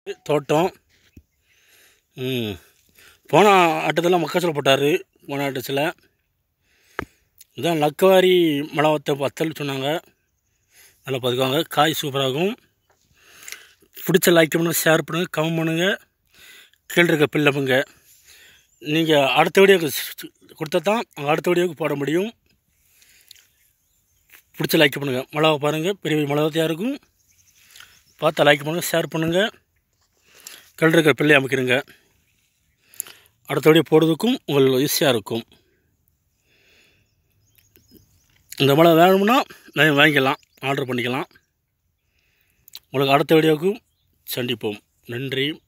தோட்டம் ம் போன ஆட்டத்தில் மக்காச்சோளம் போட்டார் போன ஆட்டத்தில் இதான் லக்கவாரி மலவத்தை வத்தல் சொன்னாங்க நல்லா பார்த்துக்குவாங்க காய் சூப்பராகும் பிடிச்ச லைக் பண்ணுங்கள் ஷேர் பண்ணுங்கள் கமெண்ட் பண்ணுங்கள் கீழே இருக்க பிள்ளைப்புங்க நீங்கள் அடுத்த வீடியோக்கு கொடுத்தா தான் அடுத்த வீடியோவுக்கு போட முடியும் பிடிச்ச லைக் பண்ணுங்கள் மிளகா பாருங்கள் பெரிய பெரிய மிளகாத்தையாக இருக்கும் பார்த்தா லைக் பண்ணுங்கள் ஷேர் பண்ணுங்கள் கீழே இருக்கிற பிள்ளை அமைக்கிறங்க அடுத்த வீடியோ போடுறதுக்கும் உங்களுக்கு ஈஸியாக இருக்கும் இந்த மிளகா வேணும்னா நீங்கள் வாங்கிக்கலாம் ஆர்டர் பண்ணிக்கலாம் உங்களுக்கு அடுத்த வீடியோவுக்கும் சந்திப்போம் நன்றி